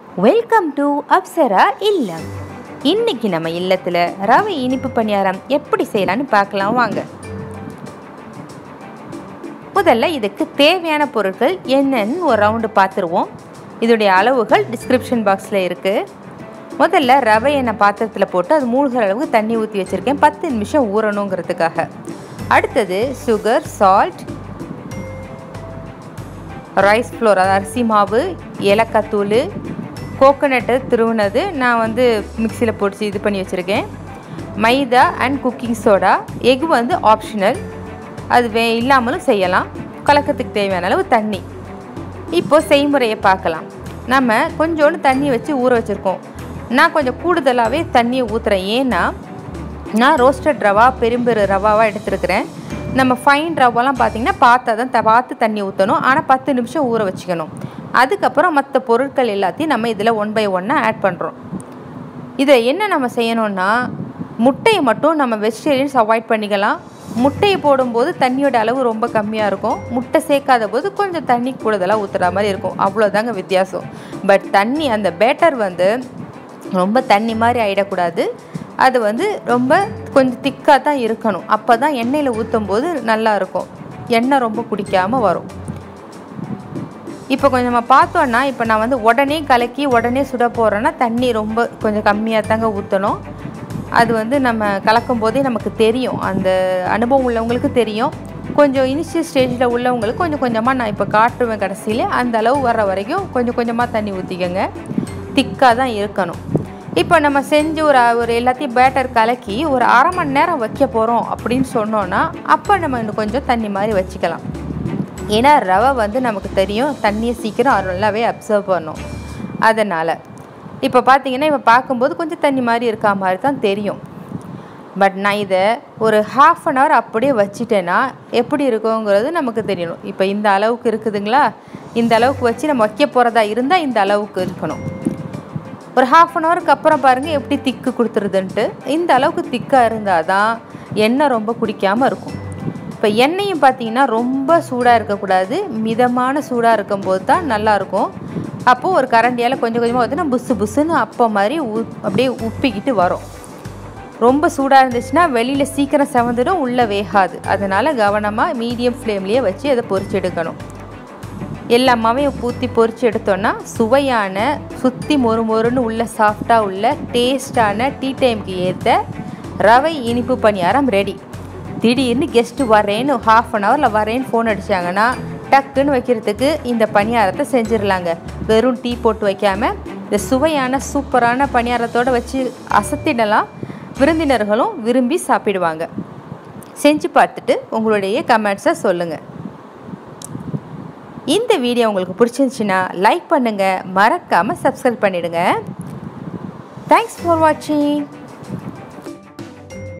welcome to Apsara இல்லம் இன்னைக்கு நம்ம இல்லத்தில் ரவை இனிப்பு பணியாரம் எப்படி செய்யலாம்னு பார்க்கலாம் வாங்க முதல்ல இதுக்கு தேவையான பொருட்கள் என்னன்னு ஒரு ரவுண்டு பார்த்துருவோம் இதோடைய அளவுகள் டிஸ்கிரிப்ஷன் பாக்ஸில் இருக்குது முதல்ல ரவை எண்ணெய் பாத்திரத்தில் போட்டு அது மூழ்கிற அளவுக்கு தண்ணி ஊற்றி வச்சுருக்கேன் பத்து நிமிஷம் ஊறணுங்கிறதுக்காக அடுத்தது சுகர் சால்ட் ரைஸ் ஃப்ளோர் அதாவது அரிசி மாவு ஏலக்காய் தூள் கோகோனட்டு திருவுனது நான் வந்து மிக்சியில் போட்டு இது பண்ணி வச்சுருக்கேன் maida and cooking soda egg வந்து ஆப்ஷனல் அது வே இல்லாமலும் செய்யலாம் கலக்கத்துக்கு தேவையான அளவு தண்ணி இப்போது செய்முறையை பார்க்கலாம் நம்ம கொஞ்சோண்டு தண்ணி வச்சு ஊற வச்சுருக்கோம் நான் கொஞ்சம் கூடுதலாகவே தண்ணியை ஊற்றுறேன் ஏன்னா நான் ரோஸ்டட் ரவா பெரும்பெரு ரவாவாக எடுத்துருக்கிறேன் நம்ம ஃபைன் ரவாலாம் பார்த்திங்கன்னா பார்த்தா தான் த பார்த்து தண்ணி ஊற்றணும் ஆனால் பத்து நிமிஷம் ஊற வச்சுக்கணும் அதுக்கப்புறம் மற்ற பொருட்கள் எல்லாத்தையும் நம்ம இதில் ஒன் பை ஒன்னாக ஆட் பண்ணுறோம் இதில் என்ன நம்ம செய்யணும்னா முட்டையை மட்டும் நம்ம வெஜிடேரியன்ஸ் அவாய்ட் பண்ணிக்கலாம் முட்டையை போடும்போது தண்ணியோட அளவு ரொம்ப கம்மியாக இருக்கும் முட்டை சேர்க்காத போது கொஞ்சம் தண்ணி கூடுதலாக ஊற்றுற மாதிரி இருக்கும் அவ்வளோதாங்க வித்தியாசம் பட் தண்ணி அந்த பேட்டர் வந்து ரொம்ப தண்ணி மாதிரி ஆகிடக்கூடாது அது வந்து ரொம்ப கொஞ்சம் திக்காக தான் இருக்கணும் அப்போ தான் எண்ணெயில் ஊற்றும் போது நல்லா இருக்கும் எண்ணெய் ரொம்ப குடிக்காமல் வரும் இப்போ கொஞ்சம் நம்ம பார்த்தோன்னா இப்போ நான் வந்து உடனே கலக்கி உடனே சுட போகிறேன்னா தண்ணி ரொம்ப கொஞ்சம் கம்மியாக தாங்க ஊற்றணும் அது வந்து நம்ம கலக்கும் போதே நமக்கு தெரியும் அந்த அனுபவம் உள்ளவங்களுக்கு தெரியும் கொஞ்சம் இனிஷியல் ஸ்டேஜில் உள்ளவங்களுக்கு கொஞ்சம் கொஞ்சமாக நான் இப்போ காட்டுவேன் கடைசியில் அந்த அளவு வர்ற வரைக்கும் கொஞ்சம் கொஞ்சமாக தண்ணி ஊற்றிக்கோங்க திக்காக தான் இருக்கணும் இப்போ நம்ம செஞ்சு ஒரு ஒரு எல்லாத்தையும் பேட்டர் கலக்கி ஒரு அரை மணி நேரம் வைக்க போகிறோம் அப்படின்னு சொன்னோன்னா அப்போ நம்ம இன்னும் கொஞ்சம் தண்ணி மாதிரி வச்சுக்கலாம் ஏன்னா ரவை வந்து நமக்கு தெரியும் தண்ணியை சீக்கிரம் அது நல்லாவே அப்சர்வ் பண்ணும் அதனால் இப்போ பார்த்தீங்கன்னா இப்போ பார்க்கும்போது கொஞ்சம் தண்ணி மாதிரி இருக்கா மாதிரி தான் தெரியும் பட் நான் இதை ஒரு ஹாஃப் அன் ஹவர் அப்படியே வச்சிட்டேன்னா எப்படி இருக்குங்கிறது நமக்கு தெரியணும் இப்போ இந்த அளவுக்கு இருக்குதுங்களா இந்த அளவுக்கு வச்சு நம்ம வைக்க போகிறதா இருந்தால் இந்த அளவுக்கு இருக்கணும் ஒரு ஹாஃப் அன் ஹவருக்கு அப்புறம் பாருங்கள் எப்படி திக்கு கொடுத்துருதுன்ட்டு இந்த அளவுக்கு திக்காக இருந்தால் தான் எண்ணெய் ரொம்ப குடிக்காமல் இருக்கும் இப்போ எண்ணெயும் பார்த்தீங்கன்னா ரொம்ப சூடாக இருக்கக்கூடாது மிதமான சூடாக இருக்கும்போது தான் நல்லாயிருக்கும் அப்போது ஒரு கரண்டியால் கொஞ்சம் கொஞ்சமாக பார்த்தீங்கன்னா புஸ்ஸு புஸ்ஸுன்னு அப்போ மாதிரி ஊ அப்படியே உப்பிக்கிட்டு வரும் ரொம்ப சூடாக இருந்துச்சுன்னா வெளியில் சீக்கிரம் செவந்துடும் உள்ளே வேகாது அதனால் கவனமாக மீடியம் ஃப்ளேம்லேயே வச்சு அதை பொரிச்சு எடுக்கணும் எல்லா மாவையும் ஊற்றி பொரிச்சு எடுத்தோன்னா சுவையான சுற்றி மொறு மொறுன்னு உள்ள சாஃப்டாக உள்ள டேஸ்டான டீ டைமுக்கு ஏற்ற ரவை இனிப்பு பணியாரம் ரெடி திடீர்னு கெஸ்ட்டு வரேன்னு ஹாஃப் அன் ஹவரில் வரேன்னு ஃபோன் அடித்தாங்கன்னா டக்குன்னு வைக்கிறதுக்கு இந்த பணியாரத்தை செஞ்சிடலாங்க வெறும் டீ போட்டு வைக்காமல் இந்த சுவையான சூப்பரான பணியாரத்தோடு வச்சு அசத்திடலாம் விருந்தினர்களும் விரும்பி சாப்பிடுவாங்க செஞ்சு பார்த்துட்டு உங்களுடைய கமெண்ட்ஸை சொல்லுங்கள் இந்த வீடியோ உங்களுக்கு பிடிச்சிருந்துச்சின்னா லைக் பண்ணுங்கள் மறக்காமல் சப்ஸ்கிரைப் பண்ணிவிடுங்க தேங்க்ஸ் ஃபார் வாட்சிங்